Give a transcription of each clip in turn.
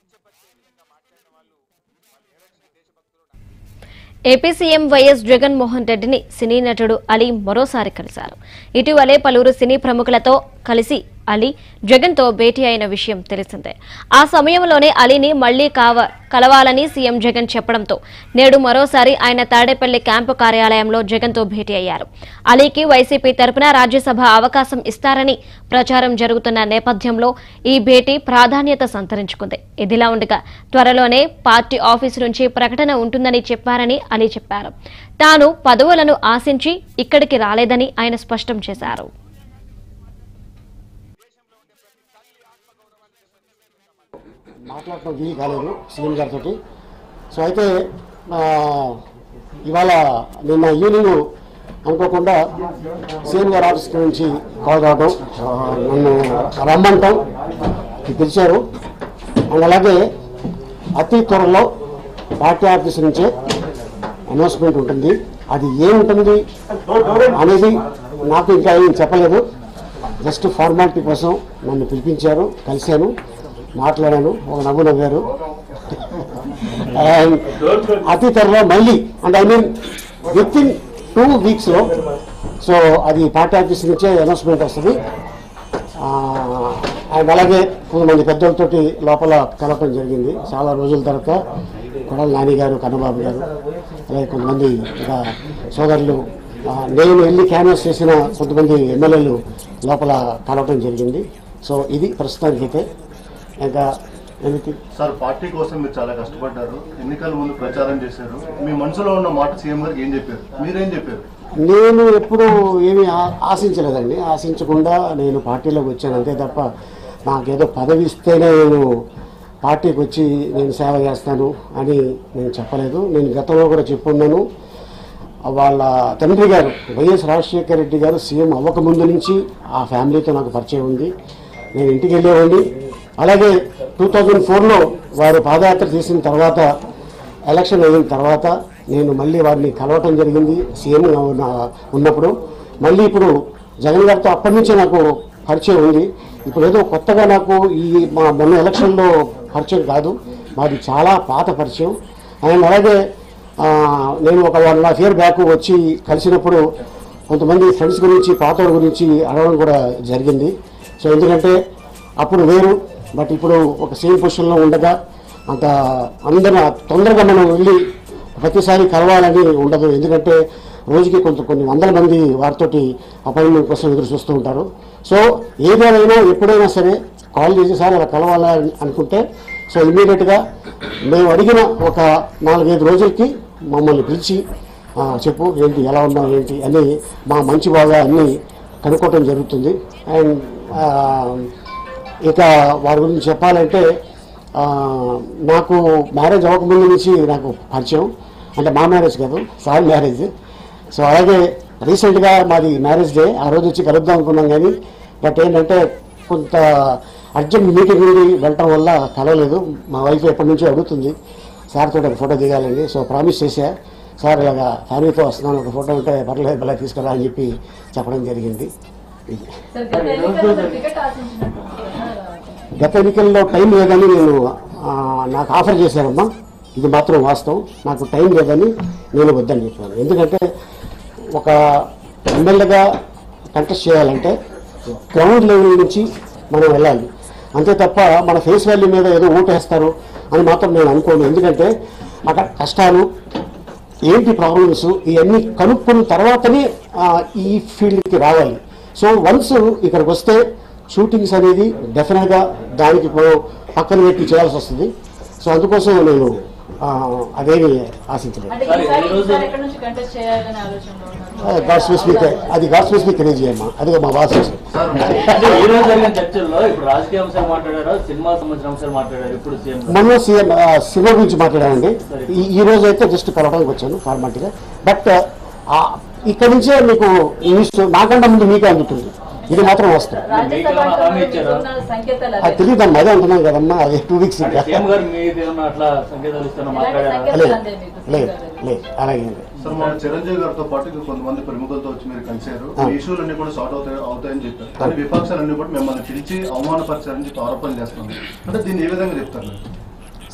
AP CM YS Jaganmohan రెడ్డిని సినీ నటుడు అలీ మరోసారి కలిశారు ఇటీవలే పలువురు సినీ ప్రముఖులతో కలిసి అలీ జగన్తో భేటీ అయిన విషయం తెలిసిందే ఆ సమయంలోనే అలీని మళ్లీ కావ కలవాలని సీఎం జగన్ చెప్పడంతో నేడు మరోసారి ఆయన తాడేపల్లి క్యాంపు కార్యాలయంలో జగన్తో భేటీ అయ్యారు అలీకి వైసీపీ తరపున రాజ్యసభ అవకాశం ఇస్తారని ప్రచారం జరుగుతున్న నేపథ్యంలో ఈ భేటీ ప్రాధాన్యత సంతరించుకుంది ఇదిలా ఉండగా త్వరలోనే పార్టీ ఆఫీసు నుంచి ప్రకటన ఉంటుందని చెప్పారని అలీ చెప్పారు తాను పదవులను ఆశించి ఇక్కడికి రాలేదని ఆయన స్పష్టం చేశారు మాట్లాడటం వీలు కాలేదు సీఎం గారితో సో అయితే ఆ, ఇవాళ నిన్న ఈవినింగ్ అనుకోకుండా సీఎం గారి ఆఫీస్ నుంచి కాల్ రావడం ఆ, నన్ను రమ్మంటాం పిలిచారు అండ్ అలాగే అతి త్వరలో పార్టీ ఆఫీస్ నుంచే అనౌన్స్మెంట్ ఉంటుంది అది ఏముంటుంది అనేది నాకు ఇంకా ఏం చెప్పలేదు జస్ట్ ఫార్మాలిటీ కోసం నన్ను పిలిపించారు కలిశాను మాట్లాడాను ఒక నవ్వు నవ్వారు And అతి త్వరలో మళ్ళీ and I mean within two వీక్స్లో సో అది పార్టీ ఆఫీస్ నుంచే అనౌన్స్మెంట్ వస్తుంది అండ్ అలాగే కొంతమంది పెద్దలతోటి లోపల కలపడం జరిగింది చాలా రోజుల తర్వాత కొడల నాని గారు కన్నబాబు గారు అలాగే కొంతమంది ఇంకా సోదరులు ఆ, నేను వెళ్ళి క్యాన్వాస్ చేసిన కొంతమంది ఎమ్మెల్యేలు లోపల కలవటం జరిగింది సో ఇది ప్రస్తుతానికైతే ఇంకా ఎనీథింగ్ సార్ పార్టీ కోసం మీరు చాలా కష్టపడ్డారు ఎన్నికల ముందు ప్రచారం చేశారు మీ మనసులో ఉన్న మాట సీఎం గారికి ఏం చెప్పారు మీరేం చెప్పారు నేను ఎప్పుడూ ఏమీ ఆ- ఆశించలేదండి ఆశించకుండా నేను పార్టీలోకి వచ్చాను అంతే తప్ప నాకేదో పదవి ఇస్తేనే నేను పార్టీకి వచ్చి నేను సేవ చేస్తాను అని నేను చెప్పలేదు నేను గతంలో కూడా చెప్పున్నాను వాళ్ళ తండ్రి గారు వైఎస్ రాజశేఖర రెడ్డి గారు సీఎం అవ్వకముందు నుంచి ఆ ఫ్యామిలీతో నాకు పరిచయం ఉంది నేను ఇంటికి వెళ్ళేవాడిని అలాగే టూ థౌజండ్ ఫోర్లో వారు పాదయాత్ర చేసిన తర్వాత ఎలక్షన్ అయిన తర్వాత నేను మళ్ళీ వారిని కలవటం జరిగింది సీఎం ఉన్న- ఉన్నప్పుడు మళ్ళీ ఇప్పుడు జగన్ గారితో అప్పటి నుంచే నాకు పరిచయం ఉంది ఇప్పుడు ఏదో కొత్తగా నాకు ఈ మా మొన్న ఎలక్షన్లో పరిచయం కాదు మాది చాలా పాత పరిచయం అండ్ అలాగే ఆ, నేను ఒక వన్ హాఫ్ ఇయర్ బ్యాక్ వచ్చి కలిసినప్పుడు కొంతమంది ఫ్రెండ్స్ గురించి పాత వాళ్ళ గురించి అడగడం కూడా జరిగింది సో ఎందుకంటే అప్పుడు వేరు బట్ ఇప్పుడు ఒక సేమ్ పొజిషన్లో ఉండగా అంత అందరూ తొందరగా మనం వెళ్ళి ప్రతిసారి కలవాలని ఉండదు ఎందుకంటే రోజుకి కొంత కొన్ని వందల మంది వారితోటి అపాయింట్మెంట్ కోసం ఎదురు చూస్తూ ఉంటారు సో ఏదేమైనా ఎప్పుడైనా సరే కాల్ చేసి సార్ అలా కలవాలని అనుకుంటే సో ఇమీడియట్గా మేము అడిగిన ఒక నాలుగైదు రోజులకి మమ్మల్ని పిలిచి "ఆ, చెప్పు ఏంటి ఎలా ఉన్నావు ఏంటి అని మా మంచి బాగా అన్నీ కనుక్కోవటం జరుగుతుంది అండ్ ఇక వారి గురించి చెప్పాలంటే ఆ, నాకు మ్యారేజ్ అవ్వకముందు నుంచి నాకు పరిచయం అంటే మా మ్యారేజ్ కాదు సార్ మ్యారేజ్ సో అలాగే రీసెంట్గా మాది మ్యారేజ్ డే ఆ రోజు వచ్చి కలుద్దాం అనుకున్నాం కానీ బట్ ఏంటంటే కొంత అర్జెంట్ మీటింగ్ ఉండి వెళ్ళటం వల్ల కలవలేదు మా వైఫ్ ఎప్పటి నుంచో అడుగుతుంది సార్ తోటి ఒక ఫోటో దిగాలని సో ప్రామిస్ చేశా సార్ ఇలాగా ఫ్యామిలీతో వస్తున్నాను ఒక ఫోటో ఉంటే పర్లేదు ఇలా తీసుకురా అని చెప్పి చెప్పడం జరిగింది ఇది సార్ గత ఎన్నికల్లో టికెట్ ఆశించినట్టు గత ఎన్నికల్లో టైం లేదని నేను ఆ, నాకు ఆఫర్ చేశారమ్మా ఇది మాత్రం వాస్తవం నాకు టైం లేదని నేను వద్దని చెప్పాను ఎందుకంటే ఒక ఎమ్మెల్యేగా కంటెస్ట్ చేయాలంటే గ్రౌండ్ లెవెల్ నుంచి మనం వెళ్ళాలి అంతే తప్ప మన ఫేస్ వాల్యూ మీద ఏదో ఓటేస్తారు అని మాత్రం నేను అనుకోను ఎందుకంటే అక్కడ కష్టాలు ఏంటి ప్రాబ్లమ్స్ ఇవన్నీ కనుక్కున్న తర్వాతనే ఆ, ఈ ఫీల్డ్కి రావాలి సో వన్స్ ఇక్కడికి వస్తే షూటింగ్స్ అనేది డెఫినెట్గా దానికి ఇప్పుడు పక్కన పెట్టి చేయాల్సి వస్తుంది సో అందుకోసం నేను ఆ, అదేమి ఆశించలేదు అంటే ఈసారి ఈసారి ఎక్కడి నుంచి కంటెస్ట్ చేయాలనే ఆలోచనలో ఉన్నారు గాడ్ స్పెసిఫిక్ అది గాడ్ స్పెసిఫిక్ తెలియజేయమ్మా అదిగో మా బాస్ అంటే ఈ రోజు జరిగిన చర్చల్లో ఇప్పుడు రాజకీయ అంశాలు మాట్లాడారు సినిమా సంబంధించిన అంశాలు మాట్లాడారు ఇప్పుడు సీఎం మొన్న సీఎం ఆ, సినిమా గురించి మాట్లాడామండి ఈ- ఈ రోజు అయితే జస్ట్ కలవడానికి వచ్చాను ఫార్మాలిటీగా బట్ ఇక్కడ నుంచే మీకు న్యూస్ నాకంటే ముందు మీకే అందుతుంది ఇది మాత్రం వస్తుంది రాజ్యసభ మీకు ఏమైనా హామీ ఇచ్చారా? అంటున్న సంకేతాలు అది అవే. తెలియదమ్మా అదే అంటున్నాం కదమ్మా అది టూ వీక్స్ అంటే సీఎం గారు మీది ఏమన్నా అట్లా సంకేతాలు ఇస్తున్నా ఎలాంటి మాట్లాడారా సంకేతాలు లేదు అందే మీకు లేదు సీఎం గారు? లేదు అలాగే లేదు సార్ మన చిరంజీవి గారితో పాటు ఇంకా కొంతమంది ప్రముఖులతో వచ్చి మీరు కలిశారు ఆ. ఈ ఇష్యూలన్నీ కూడా సార్ట్ అవుతాయి అవుతాయని చెప్పారు కానీ విపక్షాలన్నీ కూడా మిమ్మల్ని పిలిచి అవమానపరిచారని చెప్పి ఆరోపణలు చేస్తున్నారు అంటే దీన్ని ఏ విధంగా చెప్తారు మీరు?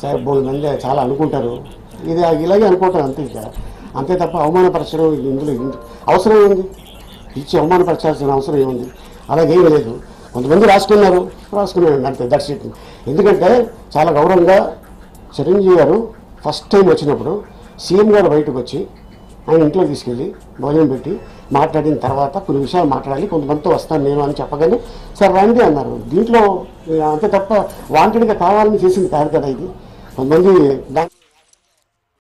సరే బోల్ మంది చాలా అనుకుంటారు ఇది ఇలాగే అనుకుంటారు అంతే ఇక అంతే తప్ప అవమానపరచడం ఇందులో ఇందు- అవసరం ఏముంది ఇచ్చి అవమానపరచాల్సిన అవసరం ఏముంది అలాగేమీ లేదు కొంతమంది రాసుకున్నారు రాసుకున్నారు అంతే దట్స్ ఇట్ ఎందుకంటే చాలా గౌరవంగా చిరంజీవి గారు ఫస్ట్ టైం వచ్చినప్పుడు సీఎం గారు బయటకు వచ్చి ఆయన ఇంట్లో తీసుకెళ్ళి భోజనం పెట్టి మాట్లాడిన తర్వాత కొన్ని విషయాలు మాట్లాడాలి కొంతమందితో వస్తాను నేను అని చెప్పగానే సరే రండి అన్నారు దీంట్లో అంతే తప్ప వాంటెడ్గా కావాలని చేసింది కాదు కదా ఇది కొంతమంది దా-